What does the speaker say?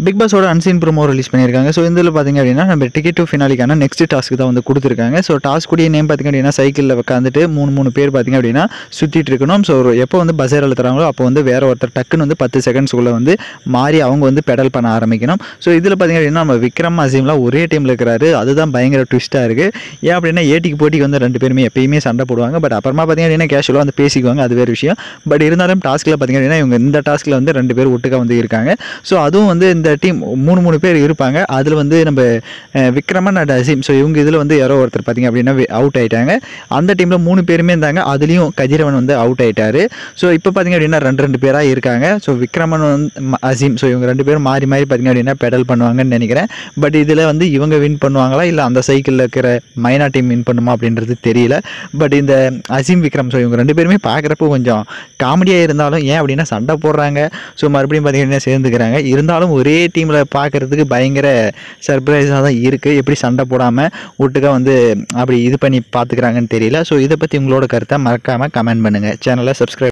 big பாஸோட unseen promo release பண்ணியிருக்காங்க so இதில் பார்த்தீங்க அப்படின்னா நம்ம டிக்கெட் டு ஃபினாலிக்கான நெக்ஸ்ட் டாஸ்க்கு தான் வந்து கொடுத்துருக்காங்க ஸோ டாஸ்க் கூடிய நேம் பார்த்தீங்க அப்படின்னா சைக்கிளில் உட்காந்துட்டு மூணு மூணு பேர் பார்த்தீங்க அப்படின்னா சுற்றிட்டு இருக்கணும் ஸோ எப்போ வந்து பஸ்ஸர் அழுத்துறாங்களோ அப்போ வந்து வேற ஒருத்தர் டக்குன்னு வந்து பத்து செகண்ட்ஸ்க்குள்ளே வந்து மாறி அவங்க வந்து பெடல் பண்ண ஆரம்பிக்கணும் ஸோ இதில் பார்த்தீங்க அப்படின்னா நம்ம விக்ரம் அசீம்லாம் ஒரே டீமில் இருக்கிறாரு அதுதான் பயங்கர ட்விஸ்ட்டாக இருக்குது ஏன் அப்படின்னா ஏட்டிக்கு போட்டிக்கு வந்து ரெண்டு பேருமே எப்பயுமே சண்டை போடுவாங்க பட் அப்புறமா பார்த்தீங்க அப்படின்னா கேஷுவலாக வந்து பேசிக்குவாங்க அது வேறு விஷயம் பட் இருந்தாலும் டாஸ்க்கில் பார்த்தீங்க அப்படின்னா இவங்க இந்த டாஸ்க்கில் வந்து ரெண்டு பேர் ஒட்டுக்கா வந்து இருக்காங்க ஸோ அதுவும் வந்து இந்த டீம் மூணு மூணு பேர் இருப்பாங்க அதில் வந்து நம்ம அஹ், விக்ரமன் அண்ட் அசீம் ஸோ இவங்க இதில் வந்து யாரோ ஒருத்தர் பார்த்தீங்க அப்படின்னா அவுட் ஆயிட்டாங்க அந்த டீமில் மூணு பேருமே இருந்தாங்க அதுலேயும் கதிரவன் வந்து அவுட் ஆயிட்டாரு ஸோ இப்போ பார்த்தீங்க அப்படின்னா ரெண்டு ரெண்டு பேராக இருக்காங்க ஸோ விக்ரமன் வந்து ம- அசீம் ஸோ இவங்க ரெண்டு பேரும் மாறி மாறி பார்த்தீங்க அப்படின்னா பெடல் பண்ணுவாங்கன்னு நினைக்கிறேன் பட் இதில் வந்து இவங்க வின் பண்ணுவாங்களா இல்லை அந்த சைக்கிளில் இருக்கிற மைனா டீம் வின் பண்ணுமா அப்படின்றது தெரியல பட் இந்த அசீம் விக்ரம் ஸோ இவங்க ரெண்டு பேருமே பார்க்குறப்போ கொஞ்சம் காமெடியாக இருந்தாலும் ஏன் அப்படின்னா சண்டை போடுறாங்க ஸோ மறுபடியும் பார்த்தீங்கன்னா சேர்ந்துக்கிறாங்க இருந்தாலும் ஒரே டீமில் பார்க்குறதுக்கு பயங்கர சர்ப்ரைஸாக தான் இருக்குது எப்படி சண்டை போடாமல் ஒட்டுக்கா வந்து அப்படி இது பண்ணி பார்த்துக்கிறாங்கன்னு தெரியல ஸோ இதை பற்றி உங்களோட கருத்தை மறக்காமல் கமெண்ட் பண்ணுங்கள் சேனலை சப்ஸ்கிரைப்